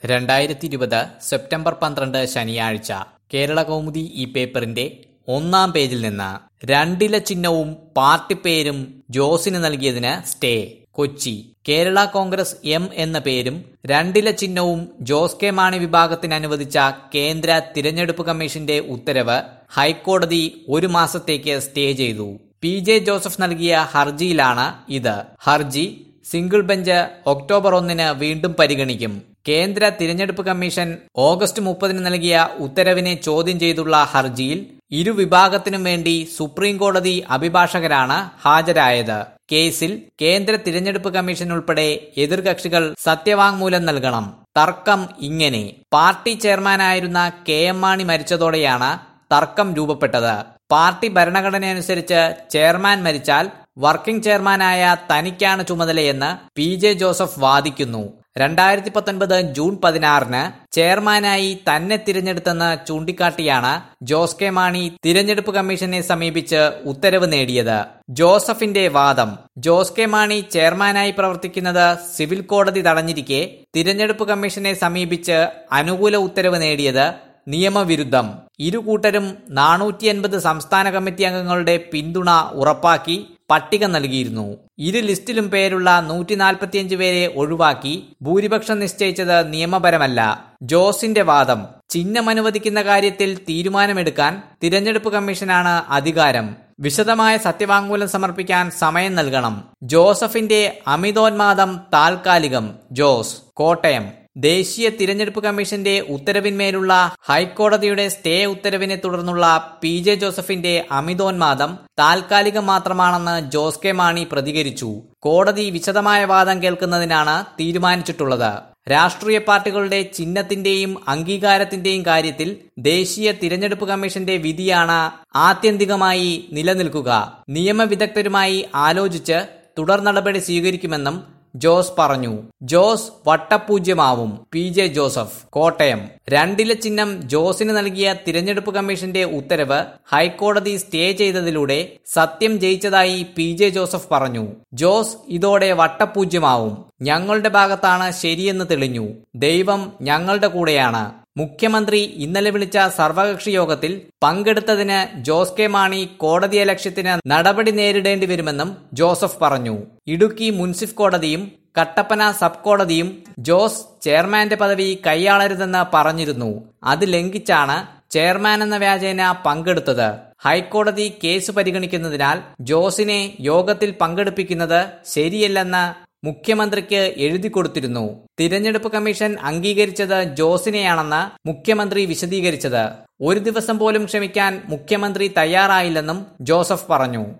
രണ്ടായിരത്തി ഇരുപത് സെപ്റ്റംബർ പന്ത്രണ്ട് ശനിയാഴ്ച കേരള കൗമുദി ഈ പേപ്പറിന്റെ ഒന്നാം പേജിൽ നിന്ന് രണ്ടില ചിഹ്നവും പാർട്ടി പേരും ജോസിന് നൽകിയതിന് സ്റ്റേ കൊച്ചി കേരള കോൺഗ്രസ് എം എന്ന പേരും രണ്ടില ചിഹ്നവും ജോസ് കെ മാണി വിഭാഗത്തിന് അനുവദിച്ച കേന്ദ്ര തിരഞ്ഞെടുപ്പ് കമ്മീഷന്റെ ഉത്തരവ് ഹൈക്കോടതി ഒരു മാസത്തേക്ക് സ്റ്റേ ചെയ്തു പി ജെ ജോസഫ് നൽകിയ ഹർജിയിലാണ് ഇത് ഹർജി സിംഗിൾ ബെഞ്ച് ഒക്ടോബർ ഒന്നിന് വീണ്ടും പരിഗണിക്കും കേന്ദ്ര തിരഞ്ഞെടുപ്പ് കമ്മീഷൻ ഓഗസ്റ്റ് മുപ്പതിന് നൽകിയ ഉത്തരവിനെ ചോദ്യം ചെയ്തുള്ള ഹർജിയിൽ ഇരു വിഭാഗത്തിനും വേണ്ടി സുപ്രീം കോടതി അഭിഭാഷകരാണ് ഹാജരായത് കേസിൽ കേന്ദ്ര തിരഞ്ഞെടുപ്പ് കമ്മീഷൻ ഉൾപ്പെടെ എതിർകക്ഷികൾ സത്യവാങ്മൂലം നൽകണം തർക്കം ഇങ്ങനെ പാർട്ടി ചെയർമാനായിരുന്ന കെ എം മാണി മരിച്ചതോടെയാണ് തർക്കം രൂപപ്പെട്ടത് പാർട്ടി ഭരണഘടനയനുസരിച്ച് ചെയർമാൻ മരിച്ചാൽ വർക്കിംഗ് ചെയർമാനായ തനിക്കാണ് ചുമതലയെന്ന് പി ജെ ജോസഫ് വാദിക്കുന്നു രണ്ടായിരത്തി പത്തൊൻപത് ജൂൺ പതിനാറിന് ചെയർമാനായി തന്നെ തിരഞ്ഞെടുത്തെന്ന് ചൂണ്ടിക്കാട്ടിയാണ് ജോസ് കെ മാണി തിരഞ്ഞെടുപ്പ് കമ്മീഷനെ സമീപിച്ച് ഉത്തരവ് നേടിയത് ജോസഫിന്റെ വാദം ജോസ് കെ മാണി ചെയർമാനായി പ്രവർത്തിക്കുന്നത് സിവിൽ കോടതി തടഞ്ഞിരിക്കെ തിരഞ്ഞെടുപ്പ് കമ്മീഷനെ സമീപിച്ച് അനുകൂല ഉത്തരവ് നേടിയത് നിയമവിരുദ്ധം ഇരു കൂട്ടരും നാനൂറ്റി അൻപത് സംസ്ഥാന കമ്മിറ്റി അംഗങ്ങളുടെ പിന്തുണ ഉറപ്പാക്കി പട്ടിക നൽകിയിരുന്നു ഇരു ലിസ്റ്റിലും പേരുള്ള നൂറ്റി നാൽപ്പത്തിയഞ്ച് പേരെ ഒഴിവാക്കി ഭൂരിപക്ഷം നിശ്ചയിച്ചത് നിയമപരമല്ല ജോസിന്റെ വാദം ചിഹ്നം അനുവദിക്കുന്ന കാര്യത്തിൽ തീരുമാനമെടുക്കാൻ തിരഞ്ഞെടുപ്പ് കമ്മീഷനാണ് അധികാരം വിശദമായ സത്യവാങ്മൂലം സമർപ്പിക്കാൻ സമയം നൽകണം ജോസഫിന്റെ അമിതോന്മാദം താൽക്കാലികം ജോസ് കോട്ടയം ദേശീയ തിരഞ്ഞെടുപ്പ് കമ്മീഷന്റെ ഉത്തരവിന്മേലുള്ള ഹൈക്കോടതിയുടെ സ്റ്റേ ഉത്തരവിനെ തുടർന്നുള്ള പി ജെ ജോസഫിന്റെ അമിതോന്മാദം താൽക്കാലികം മാത്രമാണെന്ന് ജോസ് കെ മാണി പ്രതികരിച്ചു കോടതി വിശദമായ വാദം കേൾക്കുന്നതിനാണ് തീരുമാനിച്ചിട്ടുള്ളത് രാഷ്ട്രീയ പാർട്ടികളുടെ ചിഹ്നത്തിന്റെയും അംഗീകാരത്തിന്റെയും കാര്യത്തിൽ ദേശീയ തിരഞ്ഞെടുപ്പ് കമ്മീഷന്റെ വിധിയാണ് ആത്യന്തികമായി നിലനിൽക്കുക നിയമവിദഗ്ധരുമായി ആലോചിച്ച് തുടർ നടപടി സ്വീകരിക്കുമെന്നും ജോസ് പറഞ്ഞു ജോസ് വട്ടപൂജ്യമാവും പി ജെ ജോസഫ് കോട്ടയം രണ്ടില ചിഹ്നം ജോസിന് നൽകിയ തിരഞ്ഞെടുപ്പ് കമ്മീഷന്റെ ഉത്തരവ് ഹൈക്കോടതി സ്റ്റേ ചെയ്തതിലൂടെ സത്യം ജയിച്ചതായി പി ജെ ജോസഫ് പറഞ്ഞു ജോസ് ഇതോടെ വട്ടപൂജ്യമാവും ഞങ്ങളുടെ ഭാഗത്താണ് ശരിയെന്ന് തെളിഞ്ഞു ദൈവം ഞങ്ങളുടെ കൂടെയാണ് മുഖ്യമന്ത്രി ഇന്നലെ വിളിച്ച സർവകക്ഷി യോഗത്തിൽ പങ്കെടുത്തതിന് ജോസ് കെ മാണി കോടതിയ ലക്ഷ്യത്തിന് നടപടി നേരിടേണ്ടി വരുമെന്നും ജോസഫ് പറഞ്ഞു ഇടുക്കി മുൻസിഫ് കോടതിയും കട്ടപ്പന സബ് കോടതിയും ജോസ് ചെയർമാന്റെ പദവി കൈയാളരുതെന്ന് പറഞ്ഞിരുന്നു അത് ലംഘിച്ചാണ് ചെയർമാൻ എന്ന വ്യാജേന പങ്കെടുത്തത് ഹൈക്കോടതി കേസ് പരിഗണിക്കുന്നതിനാൽ ജോസിനെ യോഗത്തിൽ പങ്കെടുപ്പിക്കുന്നത് ശരിയല്ലെന്ന് മുഖ്യമന്ത്രിക്ക് എഴുതി കൊടുത്തിരുന്നു തിരഞ്ഞെടുപ്പ് കമ്മീഷൻ അംഗീകരിച്ചത് ജോസിനെയാണെന്ന് മുഖ്യമന്ത്രി വിശദീകരിച്ചത് ഒരു ദിവസം പോലും ക്ഷമിക്കാൻ മുഖ്യമന്ത്രി തയ്യാറായില്ലെന്നും ജോസഫ് പറഞ്ഞു